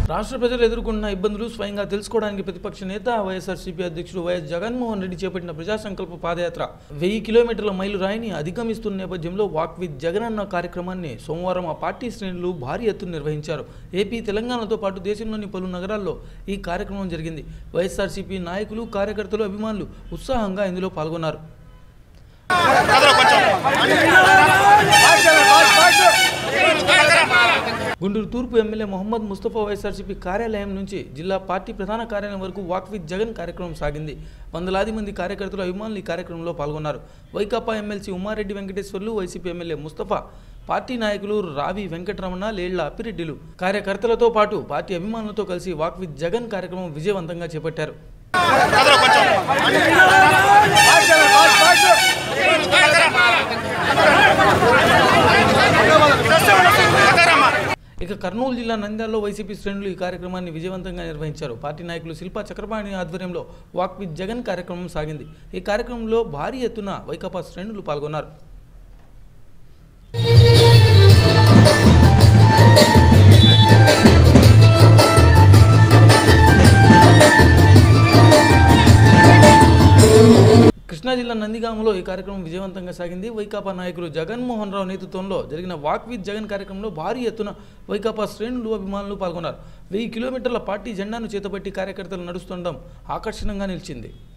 రాష్ట్ర ప్రజలు ఎదుర్కొంటున్న ఇబ్బందులు స్వయంగా తెలుసుకోవడానికి ప్రతిపక్ష నేత వైఎస్ఆర్సీపీ అధ్యక్షుడు వైఎస్ జగన్మోహన్ రెడ్డి చేపట్టిన ప్రజా సంకల్ప పాదయాత్ర వెయ్యి కిలోమీటర్ల మైలు రాయిని అధిగమిస్తున్న నేపథ్యంలో వాక్ విత్ జగన్ అన్న కార్యక్రమాన్ని సోమవారం ఆ పార్టీ శ్రేణులు భారీ ఎత్తున నిర్వహించారు ఏపీ తెలంగాణతో పాటు దేశంలోని పలు నగరాల్లో ఈ కార్యక్రమం జరిగింది వైఎస్ఆర్సీపీ నాయకులు కార్యకర్తలు అభిమానులు ఉత్సాహంగా ఇందులో పాల్గొన్నారు గుంటూరు తూర్పు ఎమ్మెల్యే మొహమ్మద్ ముస్తఫా వైఎస్ఆర్సీపీ కార్యాలయం నుంచి జిల్లా పార్టీ ప్రధాన కార్యాలయం వరకు వాక్ విత్ జగన్ కార్యక్రమం సాగింది వందలాది మంది కార్యకర్తలు అభిమానులు ఈ కార్యక్రమంలో పాల్గొన్నారు వైకాపా MLC Umareddy Venkateswarlu YCP MLA Mustafa party నాయకులు రావి వెంకటరమణ లేళ్ల అప్పిరెడ్డిలు కార్యకర్తలతో పాటు పార్టీ అభిమానులతో కలిసి వాక్ విత్ జగన్ కార్యక్రమం విజయవంతంగా చేపట్టారు ఇక కర్నూలు జిల్లా నంద్యాలలో వైసీపీ శ్రేణులు ఈ కార్యక్రమాన్ని విజయవంతంగా నిర్వహించారు పార్టీ నాయకులు శిల్పా చక్రపాణి ఆధ్వర్యంలో వాక్ విత్ జగన్ కార్యక్రమం సాగింది ఈ కార్యక్రమంలో భారీ ఎత్తున వైకాపా శ్రేణులు పాల్గొన్నారు కృష్ణా జిల్లా నందిగామలో ఈ కార్యక్రమం విజయవంతంగా సాగింది వైకాపా నాయకులు జగన్మోహన్ రావు నేతృత్వంలో జరిగిన వాక్ విత్ జగన్ కార్యక్రమంలో భారీ ఎత్తున వైకాపా శ్రేణులు అభిమానులు పాల్గొన్నారు వెయ్యి కిలోమీటర్ల పార్టీ జెండాను చేతబట్టి కార్యకర్తలు నడుస్తుండడం ఆకర్షణంగా నిలిచింది